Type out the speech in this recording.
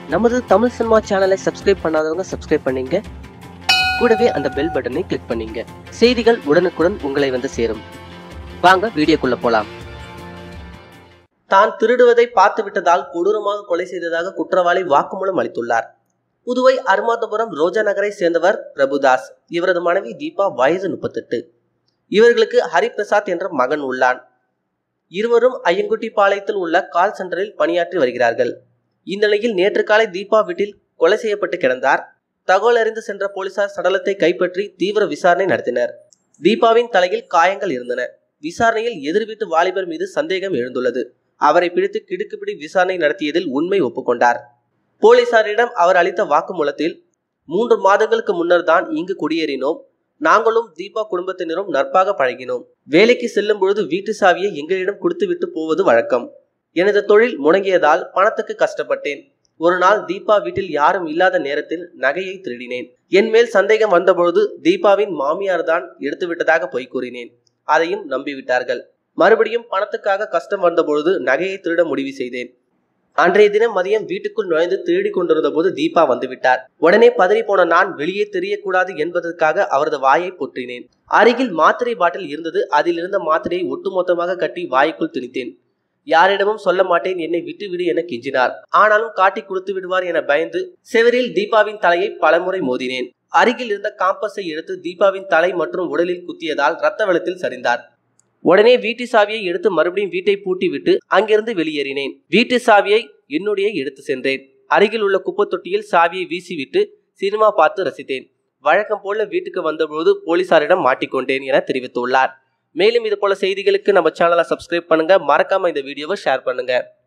நமது தமிழ் சினிமா சேனலை சப்ஸ்கிரைப் பண்ணாதவங்க சப்ஸ்கிரைப் பண்ணீங்க கூடவே அந்த பெல் பட்டனை கிளிக் பண்ணீங்க செய்திகள் உடனுக்குடன் உங்களை வந்து சேரும் வாங்க வீடியோக்குள்ள போலாம் தான் திருடுவதை பார்த்து விட்டதால் கொடூரமாக கொலை செய்ததாக குற்றவாளி வாக்குமூலம் அளித்துள்ளார் புதுவை அருமாதபுரம் ரோஜா நகரை சேர்ந்தவர் பிரபுதாஸ் இவரது மனைவி தீபா வயது முப்பத்தெட்டு இவர்களுக்கு ஹரிபிரசாத் என்ற மகன் உள்ளான் இருவரும் ஐயங்குட்டி பாளையத்தில் உள்ள கால் சென்டரில் பணியாற்றி வருகிறார்கள் இந்நிலையில் நேற்று காலை தீபா வீட்டில் கொலை செய்யப்பட்டு கிடந்தார் தகவல் அறிந்து சென்ற போலீசார் சடலத்தை கைப்பற்றி தீவிர விசாரணை நடத்தினர் தீபாவின் தலையில் காயங்கள் இருந்தன விசாரணையில் எதிர் வீட்டு வாலிபர் மீது சந்தேகம் எழுந்துள்ளது அவரை பிடித்து கிடுக்குப்பிடி விசாரணை நடத்தியதில் உண்மை ஒப்புக்கொண்டார் போலீசாரிடம் அவர் அளித்த வாக்குமூலத்தில் மூன்று மாதங்களுக்கு முன்னர் தான் இங்கு குடியேறினோம் நாங்களும் தீபா குடும்பத்தினரும் நட்பாக பழகினோம் வேலைக்கு செல்லும் பொழுது வீட்டு சாவியை எங்களிடம் கொடுத்துவிட்டு போவது வழக்கம் எனது தொழில் முடங்கியதால் பணத்துக்கு கஷ்டப்பட்டேன் ஒரு நாள் தீபா வீட்டில் யாரும் இல்லாத நேரத்தில் நகையை திருடினேன் என் மேல் சந்தேகம் வந்தபொழுது தீபாவின் மாமியார் தான் எடுத்துவிட்டதாக பொய் கூறினேன் அதையும் நம்பிவிட்டார்கள் மறுபடியும் பணத்துக்காக கஷ்டம் வந்தபொழுது நகையை திருட முடிவு செய்தேன் அன்றைய தினம் மதியம் வீட்டுக்குள் நுழைந்து திருடி கொண்டிருந்த போது தீபா வந்துவிட்டார் உடனே பதறி போன நான் வெளியே தெரியக்கூடாது என்பதற்காக அவரது வாயை பொற்றினேன் அருகில் மாத்திரை பாட்டில் இருந்தது அதில் இருந்த மாத்திரையை ஒட்டுமொத்தமாக கட்டி வாய்க்குள் திணித்தேன் யாரிடமும் சொல்ல மாட்டேன் என்னை விட்டுவிடு என கெஞ்சினார் ஆனாலும் காட்டி கொடுத்து விடுவார் என பயந்து செவரில் தீபாவின் தலையை பலமுறை மோதினேன் அருகில் இருந்த காம்பஸை எடுத்து தீபாவின் தலை மற்றும் உடலில் குத்தியதால் ரத்த வெள்ளத்தில் சரிந்தார் உடனே வீட்டு சாவியை எடுத்து மறுபடியும் வீட்டை பூட்டிவிட்டு அங்கிருந்து வெளியேறினேன் வீட்டு சாவியை என்னுடைய எடுத்து சென்றேன் அருகில் உள்ள குப்பை தொட்டியில் சாவியை வீசிவிட்டு சினிமா பார்த்து ரசித்தேன் வழக்கம் போல வீட்டுக்கு வந்தபோது போலீசாரிடம் மாட்டிக்கொண்டேன் என தெரிவித்துள்ளார் மேலும் இது போல செய்திகளுக்கு நம்ம சேனலை சப்ஸ்கிரைப் பண்ணுங்க மறக்காம இந்த வீடியோவை ஷேர் பண்ணுங்க